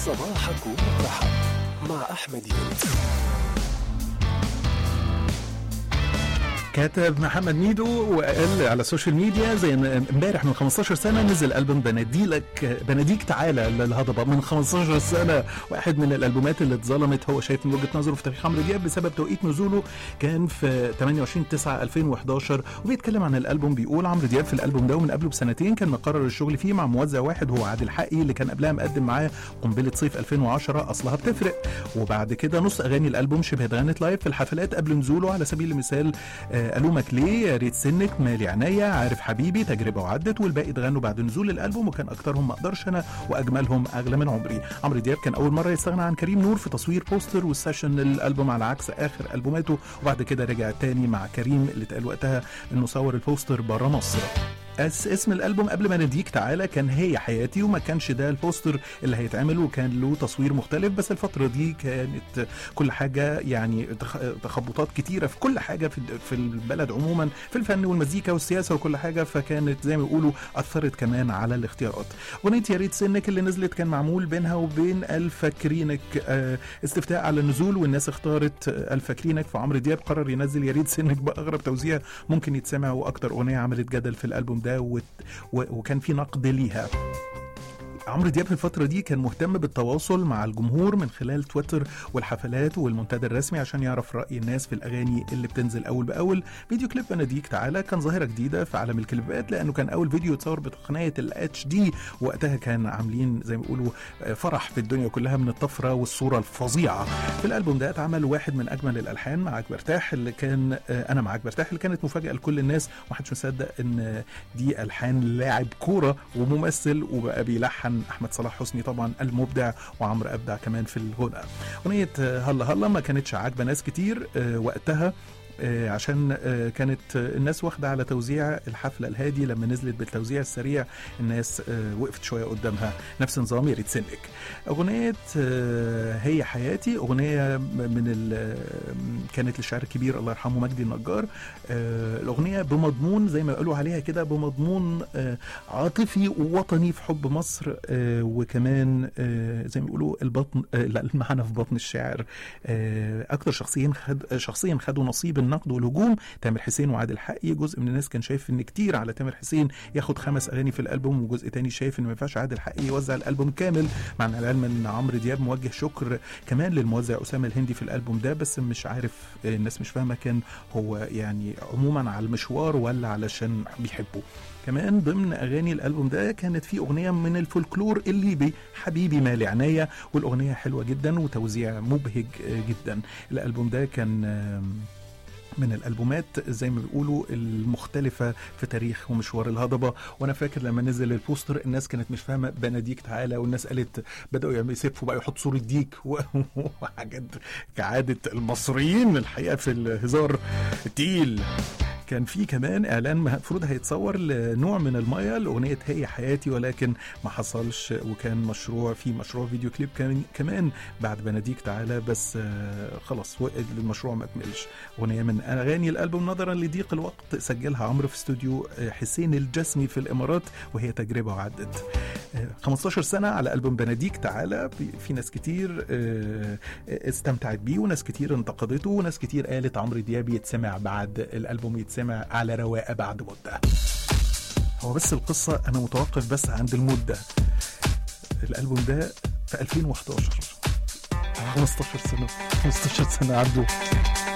صباحك ومطرحك مع أحمد يونس كاتب محمد ميدو وقال على السوشيال ميديا زي ان امبارح من 15 سنه نزل البوم بناديلك بناديك تعالى للهضبه من 15 سنه واحد من الالبومات اللي اتظلمت هو شايف من وجهه نظره في تاريخ عمرو دياب بسبب توقيت نزوله كان في 28 9 2011 وبيتكلم عن الالبوم بيقول عمرو دياب في الالبوم ده ومن قبله بسنتين كان مقرر الشغل فيه مع موزع واحد هو عادل حقي اللي كان قبلها مقدم معاه قنبله صيف 2010 اصلها بتفرق وبعد كده نص اغاني الالبوم شبه اتغنت لايف في الحفلات قبل نزوله على سبيل المثال آه، الومك ليه يا ريت سنك مالي عينيا عارف حبيبي تجربه وعدت والباقي اتغنوا بعد نزول الالبوم وكان اكترهم ما اقدرش انا واجملهم اغلى من عمري عمرو دياب كان اول مره يستغنى عن كريم نور في تصوير بوستر والسيشن الالبوم على عكس اخر البوماته وبعد كده رجع تاني مع كريم اللي اتقال وقتها انه صور البوستر بره مصر أس اسم الالبوم قبل ما نديك تعالى كان هي حياتي وما كانش ده البوستر اللي هيتعمل وكان له تصوير مختلف بس الفتره دي كانت كل حاجه يعني تخ- تخبطات كتيره في كل حاجه في في البلد عموما في الفن والمزيكا والسياسه وكل حاجه فكانت زي ما بيقولوا اثرت كمان على الاختيارات اغنيه يا ريت سنك اللي نزلت كان معمول بينها وبين الفاكرينك آه، استفتاء على النزول والناس اختارت آه، الفاكرينك فعمرو دياب قرر ينزل يا ريت سنك باغرب توزيع ممكن يتسمع واكتر اغنيه عملت جدل في الالبوم ده وت- و- وكان في نقد ليها عمرو دياب في الفترة دي كان مهتم بالتواصل مع الجمهور من خلال تويتر والحفلات والمنتدى الرسمي عشان يعرف رأي الناس في الأغاني اللي بتنزل أول بأول فيديو كليب بناديك تعالى كان ظاهرة جديدة في عالم الكليبات لأنه كان أول فيديو يتصور بتقنية ال HD وقتها كان عاملين زي ما بيقولوا آه، فرح في الدنيا كلها من الطفرة والصورة الفظيعة في الألبوم ده اتعمل واحد من أجمل الألحان معاك برتاح اللي كان آه، أنا معاك برتاح اللي كانت مفاجأة لكل الناس ومحدش مصدق إن آه، دي ألحان لاعب كورة وممثل وبقى بيلحن أحمد صلاح حسني طبعا المبدع وعمرو أبدع كمان في الغنى أغنية آه، هلا هلا ما كانتش عاجبة ناس كتير آه، وقتها آه، عشان آه، كانت آه، الناس واخدة على توزيع الحفلة الهادي لما نزلت بالتوزيع السريع الناس آه، وقفت شوية قدامها نفس نظام يا ريت سنك أغنية آه، هي حياتي أغنية من ال- كانت للشاعر الكبير الله يرحمه مجدي النجار آه، الأغنية بمضمون زي ما قالوا عليها كده بمضمون آه، عاطفي ووطني في حب مصر آه، وكمان آه، زي ما بيقولوا البطن آه، لا المعنى في بطن الشاعر آه، اكتر شخصيين خد شخصيا خدوا نصيب النقد والهجوم تامر حسين وعادل حقي جزء من الناس كان شايف ان كتير على تامر حسين ياخد خمس اغاني في الالبوم وجزء تاني شايف ان ما ينفعش عادل حقي يوزع الالبوم كامل مع ان العلم ان عمرو دياب موجه شكر كمان للموزع اسامه الهندي في الالبوم ده بس مش عارف آه، الناس مش فاهمه كان هو يعني عموما على المشوار ولا علشان بيحبه كمان ضمن اغاني الالبوم ده كانت في اغنيه من الفولكلور الليبي حبيبي مالي عينيا والاغنيه حلوه جدا وتوزيع مبهج آه، جدا الالبوم ده كان آم، من الالبومات زي ما بيقولوا المختلفه في تاريخ ومشوار الهضبه وانا فاكر لما نزل البوستر الناس كانت مش فاهمه بناديك تعالى والناس قالت بداوا يعملوا يسفوا بقى يحط صوره ديك و- وحاجات كعاده المصريين الحقيقه في الهزار تقيل كان في كمان اعلان المفروض هيتصور لنوع من الميه لاغنيه هي حياتي ولكن ما حصلش وكان مشروع في مشروع فيديو كليب كان كمان بعد بناديك تعالى بس آه، خلاص و- المشروع ما كملش اغنيه من اغاني الالبوم نظرا لضيق الوقت سجلها عمرو في استوديو آه، حسين الجسمي في الامارات وهي تجربه وعدت آه، 15 سنه على البوم بناديك تعالى في- في ناس كتير آه، استمتعت بيه وناس كتير انتقدته وناس كتير قالت عمرو دياب يتسمع بعد الالبوم يتسمع على رواقه بعد مده هو بس القصه انا متوقف بس عند المده الالبوم ده في 2011 15 سنه 15 سنه عدوا